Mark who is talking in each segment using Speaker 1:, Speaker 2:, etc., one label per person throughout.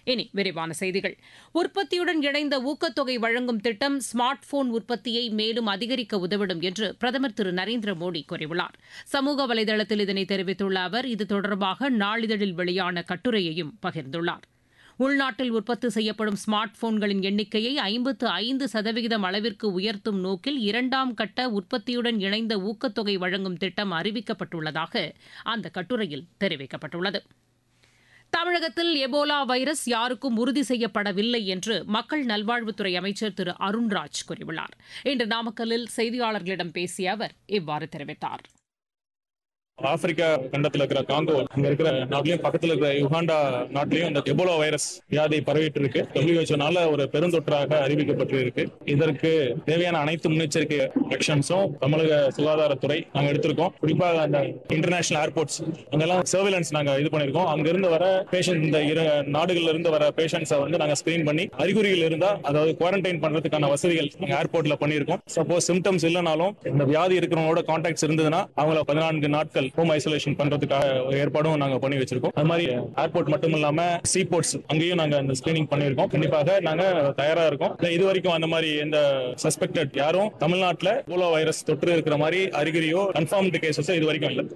Speaker 1: இனி விரிவான செய்திகள் உற்பத்தியுடன் இணைந்த ஊக்கத்தொகை வழங்கும் திட்டம் ஸ்மார்ட் போன் உற்பத்தியை மேலும் அதிகரிக்க உதவிடும் என்று பிரதமர் திரு நரேந்திர மோடி கூறியுள்ளார் சமூக வலைதளத்தில் இதனை தெரிவித்துள்ள அவர் இது தொடர்பாக நாளிதழில் வெளியான கட்டுரையையும் பகிர்ந்துள்ளார் உள்நாட்டில் உற்பத்தி செய்யப்படும் ஸ்மார்ட் போன்களின் எண்ணிக்கையை ஐம்பத்து ஐந்து சதவிகிதம் அளவிற்கு உயர்த்தும் நோக்கில் இரண்டாம் கட்ட உற்பத்தியுடன் இணைந்த ஊக்கத்தொகை வழங்கும் திட்டம் அறிவிக்கப்பட்டுள்ளதாக அந்த கட்டுரையில் தெரிவிக்கப்பட்டுள்ளது தமிழகத்தில் எபோலா வைரஸ் யாருக்கும் உறுதி செய்யப்படவில்லை என்று மக்கள் நல்வாழ்வுத்துறை அமைச்சர் திரு அருண்ராஜ் கூறியுள்ளார் இன்று நாமக்கல்லில் செய்தியாளர்களிடம் பேசிய அவர் இவ்வாறு தெரிவித்தார்
Speaker 2: ஆப்பிரிக்கா கண்டத்துல இருக்கிற காங்கோ அங்க இருக்கிற நாட்டிலையும் பக்கத்துல இருக்கிற யுகாண்டா நாட்டிலையும் இந்த எபோலா வைரஸ் வியாதி பரவிட்டு இருக்கு டபிள்யூஹெச்ஓனால ஒரு பெருந்தொற்றாக அறிவிக்கப்பட்டு இருக்கு இதற்கு தேவையான அனைத்து முன்னெச்சரிக்கை ஆக்ஷன்ஸும் தமிழக சுகாதாரத்துறை நாங்க எடுத்திருக்கோம் குறிப்பாக அந்த இன்டர்நேஷனல் ஏர்போர்ட்ஸ் அங்கெல்லாம் சர்வேலன்ஸ் நாங்க இது பண்ணிருக்கோம் அங்க இருந்து வர பேஷண்ட் இந்த இரு நாடுகள்ல இருந்து வர பேஷண்ட்ஸை வந்து நாங்க ஸ்கிரீன் பண்ணி அறிகுறிகள் இருந்தா அதாவது குவாரண்டைன் பண்றதுக்கான வசதிகள் நாங்க ஏர்போர்ட்ல பண்ணிருக்கோம் சப்போஸ் சிம்டம்ஸ் இல்லைனாலும் இந்த வியாதி இருக்கிறவங்களோட கான்டாக்ட்ஸ் இருந்ததுன்னா அவங்கள பதினான்கு நாட்கள் ஹோம் ஐசோலேஷன் பண்றதுக்காக ஒரு ஏற்பாடும் நாங்க பண்ணி வச்சிருக்கோம் அது மாதிரி ஏர்போர்ட் மட்டும் இல்லாம சீ போர்ட்ஸ் அங்கேயும் நாங்க அந்த ஸ்கிரீனிங் பண்ணிருக்கோம் கண்டிப்பாக நாங்க தயாரா இருக்கோம் இது வரைக்கும் அந்த மாதிரி எந்த சஸ்பெக்டட் யாரும் தமிழ்நாட்டுல போலோ வைரஸ் தொற்று இருக்கிற மாதிரி அறிகுறியோ கன்ஃபார்ம்டு கேசஸோ இது வரைக்கும் இல்லை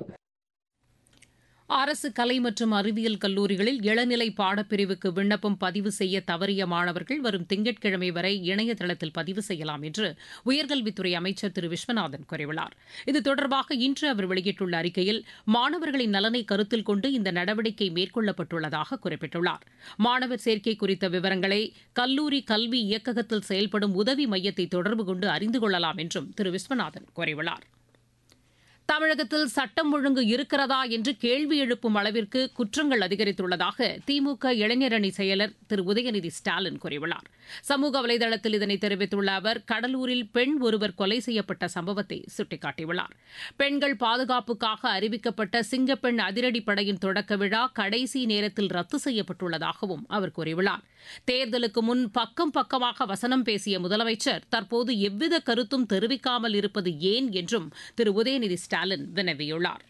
Speaker 1: அரசு கலை மற்றும் அறிவியல் கல்லூரிகளில் இளநிலை பாடப்பிரிவுக்கு விண்ணப்பம் பதிவு செய்ய தவறிய மாணவர்கள் வரும் திங்கட்கிழமை வரை இணையதளத்தில் பதிவு செய்யலாம் என்று உயர்கல்வித்துறை அமைச்சர் திரு விஸ்வநாதன் கூறியுள்ளார் இது தொடர்பாக இன்று அவர் வெளியிட்டுள்ள அறிக்கையில் மாணவர்களின் நலனை கருத்தில் கொண்டு இந்த நடவடிக்கை மேற்கொள்ளப்பட்டுள்ளதாக குறிப்பிட்டுள்ளார் மாணவர் சேர்க்கை குறித்த விவரங்களை கல்லூரி கல்வி இயக்ககத்தில் செயல்படும் உதவி மையத்தை தொடர்பு கொண்டு அறிந்து கொள்ளலாம் என்றும் திரு விஸ்வநாதன் கூறியுள்ளார் தமிழகத்தில் சட்டம் ஒழுங்கு இருக்கிறதா என்று கேள்வி எழுப்பும் அளவிற்கு குற்றங்கள் அதிகரித்துள்ளதாக திமுக இளைஞரணி செயலர் திரு உதயநிதி ஸ்டாலின் கூறியுள்ளார் சமூக வலைதளத்தில் இதனை தெரிவித்துள்ள அவர் கடலூரில் பெண் ஒருவர் கொலை செய்யப்பட்ட சம்பவத்தை சுட்டிக்காட்டியுள்ளார் பெண்கள் பாதுகாப்புக்காக அறிவிக்கப்பட்ட சிங்கப்பெண் அதிரடி படையின் தொடக்க விழா கடைசி நேரத்தில் ரத்து செய்யப்பட்டுள்ளதாகவும் அவர் கூறியுள்ளார் தேர்தலுக்கு முன் பக்கம் பக்கமாக வசனம் பேசிய முதலமைச்சர் தற்போது எவ்வித கருத்தும் தெரிவிக்காமல் இருப்பது ஏன் என்றும் திரு உதயநிதி ஸ்டாலின் வினவியுள்ளார்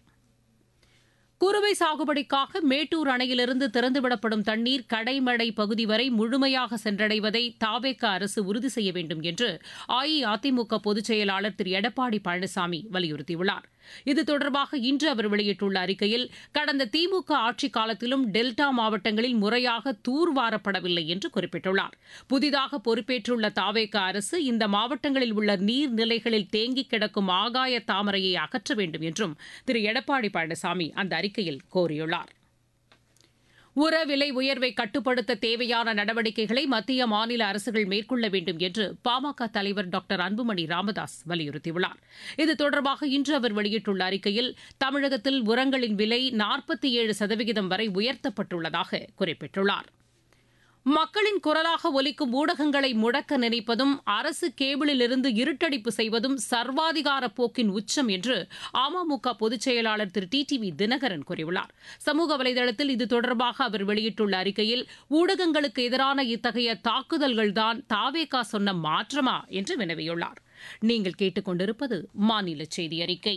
Speaker 1: குறுவை சாகுபடிக்காக மேட்டூர் அணையிலிருந்து திறந்துவிடப்படும் தண்ணீர் கடைமடை பகுதி வரை முழுமையாக சென்றடைவதை தாவேக அரசு உறுதி செய்ய வேண்டும் என்று அஇஅதிமுக பொதுச் செயலாளர் திரு எடப்பாடி பழனிசாமி வலியுறுத்தியுள்ளார் இது தொடர்பாக இன்று அவர் வெளியிட்டுள்ள அறிக்கையில் கடந்த திமுக ஆட்சிக் காலத்திலும் டெல்டா மாவட்டங்களில் முறையாக தூர்வாரப்படவில்லை என்று குறிப்பிட்டுள்ளார் புதிதாக பொறுப்பேற்றுள்ள தாவேக அரசு இந்த மாவட்டங்களில் உள்ள நீர்நிலைகளில் தேங்கி கிடக்கும் ஆகாய தாமரையை அகற்ற வேண்டும் என்றும் திரு எடப்பாடி பழனிசாமி அந்த அறிக்கையில் கோரியுள்ளார் உர விலை உயர்வை கட்டுப்படுத்த தேவையான நடவடிக்கைகளை மத்திய மாநில அரசுகள் மேற்கொள்ள வேண்டும் என்று பாமக தலைவர் டாக்டர் அன்புமணி ராமதாஸ் வலியுறுத்தியுள்ளார் இது தொடர்பாக இன்று அவர் வெளியிட்டுள்ள அறிக்கையில் தமிழகத்தில் உரங்களின் விலை நாற்பத்தி ஏழு சதவிகிதம் வரை உயர்த்தப்பட்டுள்ளதாக குறிப்பிட்டுள்ளார் மக்களின் குரலாக ஒலிக்கும் ஊடகங்களை முடக்க நினைப்பதும் அரசு கேபிளிலிருந்து இருட்டடிப்பு செய்வதும் சர்வாதிகார போக்கின் உச்சம் என்று அமமுக பொதுச் செயலாளர் Thiru T T V Dhinakaran கூறியுள்ளார் சமூக வலைதளத்தில் இது தொடர்பாக அவர் வெளியிட்டுள்ள அறிக்கையில் ஊடகங்களுக்கு எதிரான இத்தகைய தாக்குதல்கள்தான் தாவேகா சொன்ன மாற்றமா என்று வினவியுள்ளார் நீங்கள் கேட்டுக்கொண்டிருப்பது மாநில செய்தி அறிக்கை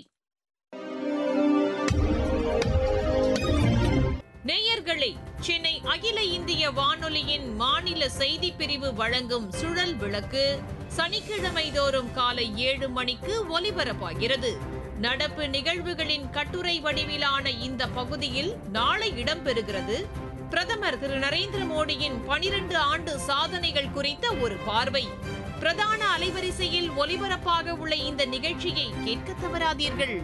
Speaker 3: நேயர்களே சென்னை அகில இந்திய வானொலியின் மாநில செய்தி பிரிவு வழங்கும் சுழல் விளக்கு சனிக்கிழமை தோறும் காலை ஏழு மணிக்கு ஒலிபரப்பாகிறது நடப்பு நிகழ்வுகளின் கட்டுரை வடிவிலான இந்த பகுதியில் நாளை இடம்பெறுகிறது பிரதமர் திரு நரேந்திர மோடியின் பனிரெண்டு ஆண்டு சாதனைகள் குறித்த ஒரு பார்வை பிரதான அலைவரிசையில் ஒலிபரப்பாக உள்ள இந்த நிகழ்ச்சியை கேட்க தவறாதீர்கள்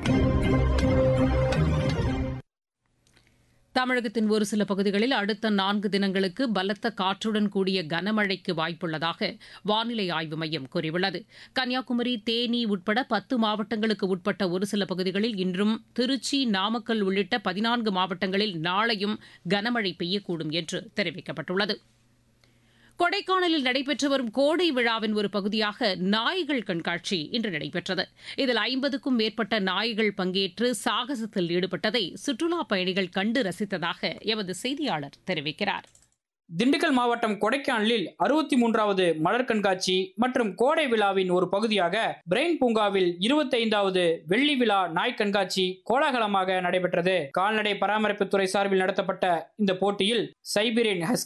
Speaker 1: தமிழகத்தின் ஒரு சில பகுதிகளில் அடுத்த நான்கு தினங்களுக்கு பலத்த காற்றுடன் கூடிய கனமழைக்கு வாய்ப்புள்ளதாக வானிலை ஆய்வு மையம் கூறியுள்ளது கன்னியாகுமரி தேனி உட்பட பத்து மாவட்டங்களுக்கு உட்பட்ட ஒரு சில பகுதிகளில் இன்றும் திருச்சி நாமக்கல் உள்ளிட்ட பதினான்கு மாவட்டங்களில் நாளையும் கனமழை பெய்யக்கூடும் என்று தெரிவிக்கப்பட்டுள்ளது கொடைக்கானலில் நடைபெற்று வரும் கோடை விழாவின் ஒரு பகுதியாக நாய்கள் கண்காட்சி இன்று நடைபெற்றது இதில் ஐம்பதுக்கும் மேற்பட்ட நாய்கள் பங்கேற்று சாகசத்தில் ஈடுபட்டதை சுற்றுலாப் பயணிகள் கண்டு ரசித்ததாக எமது செய்தியாளர் தெரிவிக்கிறார்
Speaker 4: திண்டுக்கல் மாவட்டம் கொடைக்கானலில் அறுபத்தி மூன்றாவது மலர் கண்காட்சி மற்றும் கோடை விழாவின் ஒரு பகுதியாக பிரெயின் பூங்காவில் இருபத்தைந்தாவது வெள்ளி விழா நாய் கண்காட்சி கோலாகலமாக நடைபெற்றது கால்நடை பராமரிப்புத்துறை சார்பில் நடத்தப்பட்ட இந்த போட்டியில் சைபீரியன் ஹஸ்கி